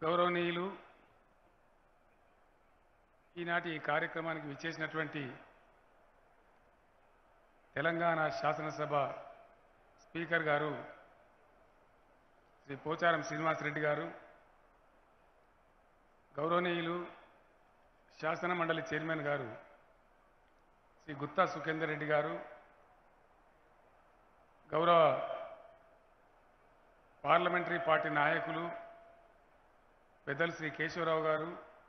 గౌరవనీయులు ఈనాటి ఈ కార్యక్రమానికి విచ్చేసినటువంటి తెలంగాణ శాసనసభ స్పీకర్ గారు శ్రీ పోచారం శ్రీనివాసరెడ్డి గారు గౌరవనీయులు శాసన మండలి చైర్మన్ గారు శ్రీ గుత్తా సుఖేందర్ రెడ్డి గారు గౌరవ పార్లమెంటరీ పార్టీ నాయకులు పెద్దలు శ్రీ కేశవరావు గారు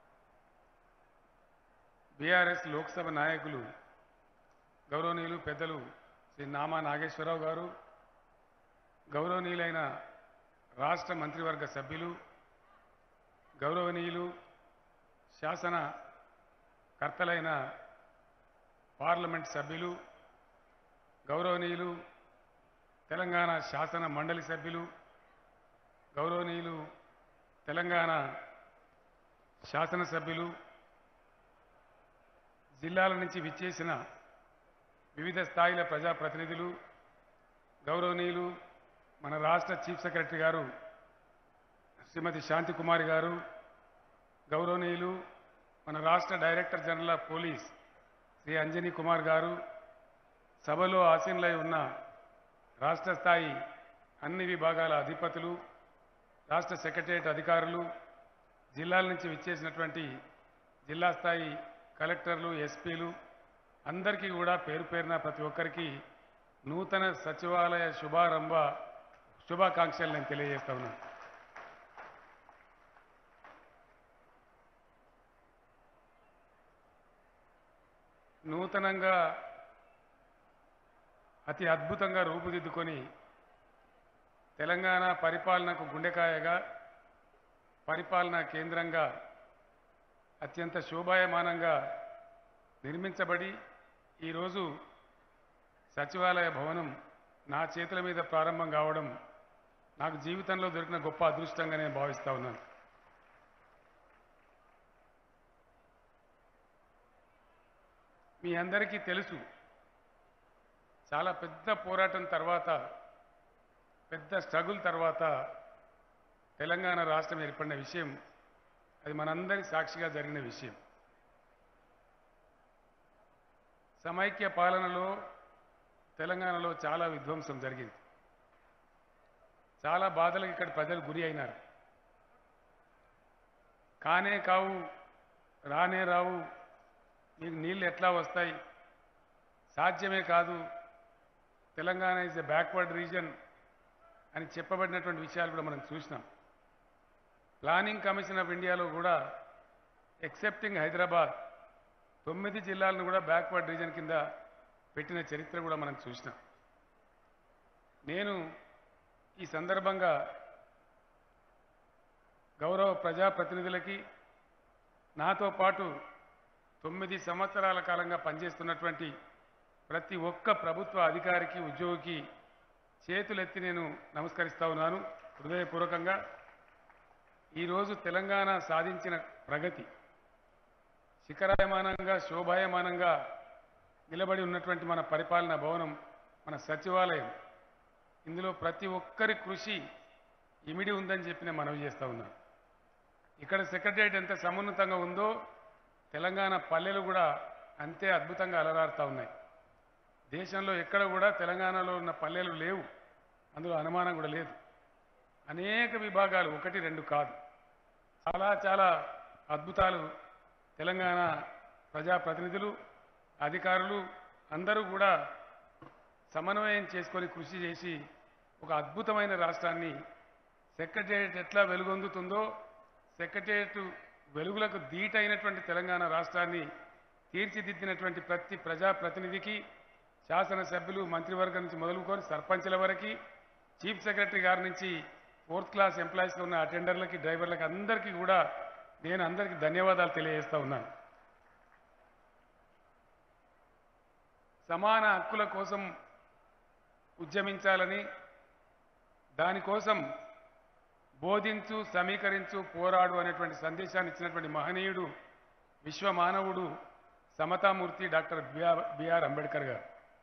బీఆర్ఎస్ లోక్సభ నాయకులు గౌరవనీయులు పెద్దలు శ్రీ నామా నాగేశ్వరరావు గారు గౌరవనీయులైన రాష్ట్ర మంత్రివర్గ సభ్యులు గౌరవనీయులు శాసన కర్తలైన పార్లమెంట్ సభ్యులు గౌరవనీయులు తెలంగాణ శాసన మండలి సభ్యులు గౌరవనీయులు తెలంగాణ శాసనసభ్యులు జిల్లాల నుంచి విచ్చేసిన వివిధ స్థాయిల ప్రజాప్రతినిధులు గౌరవనీయులు మన రాష్ట్ర చీఫ్ సెక్రటరీ గారు శ్రీమతి శాంతికుమారి గారు గౌరవనీయులు మన రాష్ట్ర director general of police Shri Anjani Kumar garu సభలో ఆసీనులై ఉన్న రాష్ట్ర స్థాయి అన్ని విభాగాల అధిపతులు రాష్ట్ర సెక్రటరియట్ అధికారులు జిల్లాల నుంచి విచ్చేసినటువంటి జిల్లా స్థాయి కలెక్టర్లు ఎస్పీలు అందరికీ కూడా పేరు పేరున ప్రతి ఒక్కరికి నూతన సచివాలయ శుభారంభ శుభాకాంక్షలు నేను తెలియజేస్తా ఉన్నాను నూతనంగా అతి అద్భుతంగా రూపుదిద్దుకొని తెలంగాణ పరిపాలనకు గుండెకాయగా పరిపాలనా కేంద్రంగా అత్యంత శోభాయమానంగా నిర్మించబడి ఈరోజు సచివాలయ భవనం నా చేతుల మీద ప్రారంభం కావడం నాకు జీవితంలో దొరికిన గొప్ప అదృష్టంగా నేను భావిస్తా ఉన్నాను మీ అందరికీ తెలుసు చాలా పెద్ద పోరాటం తర్వాత పెద్ద స్ట్రగుల్ తర్వాత తెలంగాణ రాష్ట్రం ఏర్పడిన విషయం అది మనందరి సాక్షిగా జరిగిన విషయం సమైక్య పాలనలో తెలంగాణలో చాలా విధ్వంసం జరిగింది చాలా బాధలకు ఇక్కడ ప్రజలు గురి అయినారు కానే కావు రానే రావు మీకు నీళ్ళు ఎట్లా వస్తాయి సాధ్యమే కాదు Telangana is a backward region అని చెప్పబడినటువంటి విషయాలు కూడా మనం చూసినాం ప్లానింగ్ కమిషన్ ఆఫ్ ఇండియాలో కూడా ఎక్సెప్టింగ్ హైదరాబాద్ తొమ్మిది జిల్లాలను కూడా బ్యాక్వర్డ్ రీజన్ కింద పెట్టిన చరిత్ర కూడా మనం చూసినాం నేను ఈ సందర్భంగా గౌరవ ప్రజాప్రతినిధులకి నాతో పాటు తొమ్మిది సంవత్సరాల కాలంగా పనిచేస్తున్నటువంటి ప్రతి ఒక్క ప్రభుత్వ అధికారికి ఉద్యోగికి చేతులెత్తి నేను నమస్కరిస్తా ఉన్నాను హృదయపూర్వకంగా ఈరోజు తెలంగాణ సాధించిన ప్రగతి శిఖరాయమానంగా శోభాయమానంగా నిలబడి ఉన్నటువంటి మన పరిపాలనా భవనం మన సచివాలయం ఇందులో ప్రతి ఒక్కరి కృషి ఇమిడి ఉందని చెప్పి నేను మనవి చేస్తా ఉన్నాను ఇక్కడ సెక్రటరియట్ ఎంత సమున్నతంగా ఉందో తెలంగాణ పల్లెలు కూడా అంతే అద్భుతంగా అలరారుతూ ఉన్నాయి దేశంలో ఎక్కడ కూడా తెలంగాణలో ఉన్న పల్లెలు లేవు అందులో అనుమానం కూడా లేదు అనేక విభాగాలు ఒకటి రెండు కాదు చాలా చాలా అద్భుతాలు తెలంగాణ ప్రజాప్రతినిధులు అధికారులు అందరూ కూడా సమన్వయం చేసుకొని కృషి చేసి ఒక అద్భుతమైన రాష్ట్రాన్ని సెక్రటరియట్ ఎట్లా వెలుగొందుతుందో సెక్రటరియట్ వెలుగులకు ధీటైనటువంటి తెలంగాణ రాష్ట్రాన్ని తీర్చిదిద్దినటువంటి ప్రతి ప్రజాప్రతినిధికి శాసనసభ్యులు మంత్రివర్గం నుంచి మొదలుకొని సర్పంచ్ల వరకు చీఫ్ సెక్రటరీ గారి నుంచి ఫోర్త్ క్లాస్ ఎంప్లాయీస్లో ఉన్న అటెండర్లకి డ్రైవర్లకి అందరికీ కూడా నేను అందరికీ ధన్యవాదాలు తెలియజేస్తా ఉన్నాను సమాన హక్కుల కోసం ఉద్యమించాలని దానికోసం బోధించు సమీకరించు పోరాడు అనేటువంటి సందేశాన్ని ఇచ్చినటువంటి మహనీయుడు విశ్వమానవుడు సమతామూర్తి డాక్టర్ బిఆర్ బిఆర్ అంబేద్కర్ గారు